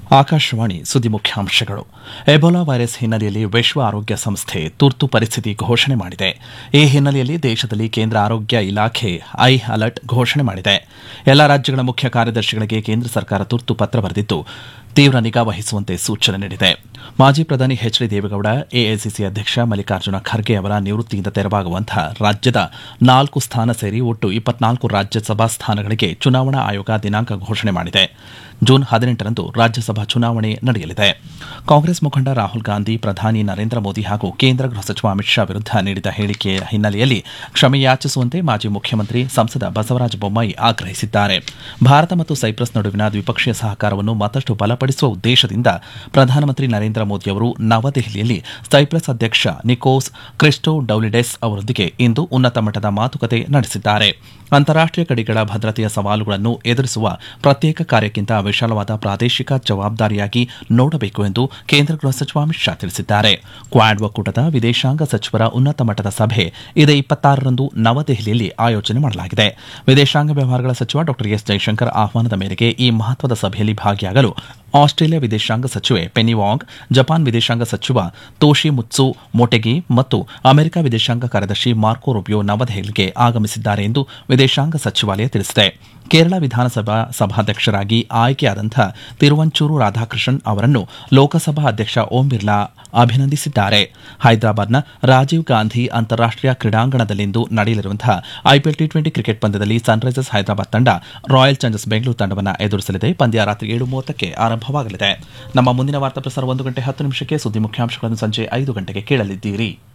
ಆಕಾಶವಾಣಿ ಸುದ್ದಿ ಮುಖ್ಯಾಂಶಗಳು Ebola virus ಹಿನ್ನೆಲೆಯಲ್ಲಿ ವಿಶ್ವ ಆರೋಗ್ಯ ಸಂಸ್ಥೆ ತುರ್ತು ಪರಿಸ್ಥಿತಿ ಘೋಷಣೆ ಮಾಡಿದೆ ಈ ಹಿನ್ನೆಲೆಯಲ್ಲಿ ದೇಶದಲ್ಲಿ ಕೇಂದ್ರ ಆರೋಗ್ಯ ಇಲಾಖೆ ಐ ಅಲರ್ಟ್ ಘೋಷಣೆ ಮಾಡಿದೆ ಎಲ್ಲ ರಾಜ್ಯಗಳ ಮುಖ್ಯ ಕಾರ್ಯದರ್ಶಿಗಳಿಗೆ ಕೇಂದ್ರ ಸರ್ಕಾರ ತುರ್ತು ಪತ್ರ ಬರೆದಿದ್ದು ತೀವ್ರ ನಿಗಾ ವಹಿಸುವಂತೆ ಸೂಚನೆ ನೀಡಿದೆ ಮಾಜಿ ಪ್ರಧಾನಿ ಎಚ್ ಡಿ ದೇವೇಗೌಡ ಎಐಸಿಸಿ ಅಧ್ಯಕ್ಷ ಮಲ್ಲಿಕಾರ್ಜುನ ಖರ್ಗೆ ಅವರ ನಿವೃತ್ತಿಯಿಂದ ತೆರವಾಗುವಂತಹ ರಾಜ್ಯದ ನಾಲ್ಕು ಸ್ಥಾನ ಸೇರಿ ಒಟ್ಟು ಇಪ್ಪತ್ನಾಲ್ಕು ರಾಜ್ಯಸಭಾ ಸ್ಥಾನಗಳಿಗೆ ಚುನಾವಣಾ ಆಯೋಗ ದಿನಾಂಕ ಘೋಷಣೆ ಮಾಡಿದೆ ಜೂನ್ ಹದಿನೆಂಟರಂದು ರಾಜ್ಯಸಭಾ ಚುನಾವಣೆ ನಡೆಯಲಿದೆ ಕಾಂಗ್ರೆಸ್ ಮುಖಂಡ ರಾಹುಲ್ ಗಾಂಧಿ ಪ್ರಧಾನಿ ನರೇಂದ್ರ ಮೋದಿ ಹಾಗೂ ಕೇಂದ್ರ ಗೃಹ ಸಚಿವ ಅಮಿತ್ ಶಾ ವಿರುದ್ಧ ನೀಡಿದ ಹೇಳಿಕೆಯ ಹಿನ್ನೆಲೆಯಲ್ಲಿ ಕ್ಷಮೆಯಾಚಿಸುವಂತೆ ಮಾಜಿ ಮುಖ್ಯಮಂತ್ರಿ ಸಂಸದ ಬಸವರಾಜ ಬೊಮ್ಮಾಯಿ ಆಗ್ರಹಿಸಿದ್ದಾರೆ ಭಾರತ ಮತ್ತು ಸೈಪ್ರಸ್ ನಡುವಿನ ದ್ವಿಪಕ್ಷೀಯ ಸಹಕಾರವನ್ನು ಮತ್ತಷ್ಟು ಬಲಪಡಿಸುವ ಉದ್ದೇಶದಿಂದ ಪ್ರಧಾನಮಂತ್ರಿ ನರೇಂದ್ರ ಮೋದಿ ಅವರು ನವದೆಹಲಿಯಲ್ಲಿ ಸೈಪ್ರಸ್ ಅಧ್ಯಕ್ಷ ನಿಕೋಸ್ ಕ್ರಿಸ್ಟೋ ಡೌಲಿಡೆಸ್ ಅವರೊಂದಿಗೆ ಇಂದು ಉನ್ನತ ಮಟ್ಟದ ಮಾತುಕತೆ ನಡೆಸಿದ್ದಾರೆ ಅಂತಾರಾಷ್ಟೀಯ ಗಡಿಗಳ ಭದ್ರತೆಯ ಸವಾಲುಗಳನ್ನು ಎದುರಿಸುವ ಪ್ರತ್ಯೇಕ ಕಾರ್ಯಕ್ಕಿಂತ ವಿಶಾಲವಾದ ಪ್ರಾದೇಶಿಕ ಜವಾಬ್ದಾರಿಯಾಗಿ ನೋಡಬೇಕು ಎಂದು ಕೇಂದ್ರ ಗೃಹ ಸಚಿವ ಅಮಿತ್ ಶಾ ತಿಳಿಸಿದ್ದಾರೆ ಕ್ವಾಡ್ ಒಕ್ಕೂಟದ ವಿದೇಶಾಂಗ ಸಚಿವರ ಉನ್ನತ ಮಟ್ಟದ ಸಭೆ ಇದೇ ಇಪ್ಪತ್ತಾರರಂದು ನವದೆಹಲಿಯಲ್ಲಿ ಆಯೋಜನೆ ಮಾಡಲಾಗಿದೆ ವಿದೇಶಾಂಗ ವ್ಯವಹಾರಗಳ ಸಚಿವ ಡಾ ಎಸ್ ಜೈಶಂಕರ್ ಆಹ್ವಾನದ ಮೇರೆಗೆ ಈ ಮಹತ್ವದ ಸಭೆಯಲ್ಲಿ ಭಾಗಿಯಾಗಲು ಆಸ್ಟ್ರೇಲಿಯಾ ವಿದೇಶಾಂಗ ಸಚಿವೆ ಪೆನಿ ವಾಂಗ್ ಜಪಾನ್ ವಿದೇಶಾಂಗ ಸಚಿವ ತೋಶಿ ಮುತ್ಸು ಮೊಟೆಗಿ ಮತ್ತು ಅಮೆರಿಕ ವಿದೇಶಾಂಗ ಕಾರ್ಯದರ್ಶಿ ಮಾರ್ಕೋ ರುಬಿಯೋ ನವದೆಹಲಿಗೆ ಆಗಮಿಸಿದ್ದಾರೆ ಎಂದು ವಿದೇಶಾಂಗ ಸಚಿವಾಲಯ ತಿಳಿಸಿದೆ ಕೇರಳ ವಿಧಾನಸಭಾ ಸಭಾಧ್ಯಕ್ಷರಾಗಿ ಆಯ್ಕೆಯಾದಂಥ ತಿರುವಂಚೂರು ರಾಧಾಕೃಷ್ಣನ್ ಅವರನ್ನು ಲೋಕಸಭಾ ಅಧ್ಯಕ್ಷ ಓಂ ಬಿರ್ಲಾ ಅಭಿನಂದಿಸಿದ್ದಾರೆ ಹೈದರಾಬಾದ್ನ ರಾಜೀವ್ ಗಾಂಧಿ ಅಂತಾರಾಷ್ಟೀಯ ಕ್ರೀಡಾಂಗಣದಲ್ಲಿಂದು ನಡೆಯಲಿರುವಂತಹ ಐಪಿಎಲ್ ಟಿ ಟ್ವೆಂಟಿ ಕ್ರಿಕೆಟ್ ಪಂದ್ಯದಲ್ಲಿ ಸನ್ರೈಸರ್ಸ್ ಹೈದರಾಬಾದ್ ತಂಡ ರಾಯಲ್ ಚಾಲೆಂಜರ್ಸ್ ಬೆಂಗಳೂರು ತಂಡವನ್ನು ಎದುರಿಸಲಿದೆ ಪಂದ್ಯ ರಾತ್ರಿ ಏಳು ಮೂವತ್ತಕ್ಕೆ ಆರಂಭವಾಗಲಿದೆ ನಮ್ಮ ಮುಂದಿನ ವಾರ್ತಾ ಪ್ರಸಾರ ಒಂದು ಗಂಟೆ ಹತ್ತು ನಿಮಿಷಕ್ಕೆ ಸುದ್ದಿ ಮುಖ್ಯಾಂಶಗಳನ್ನು ಸಂಜೆ ಐದು ಗಂಟೆಗೆ ಕೇಳಲಿದ್ದೀರಿ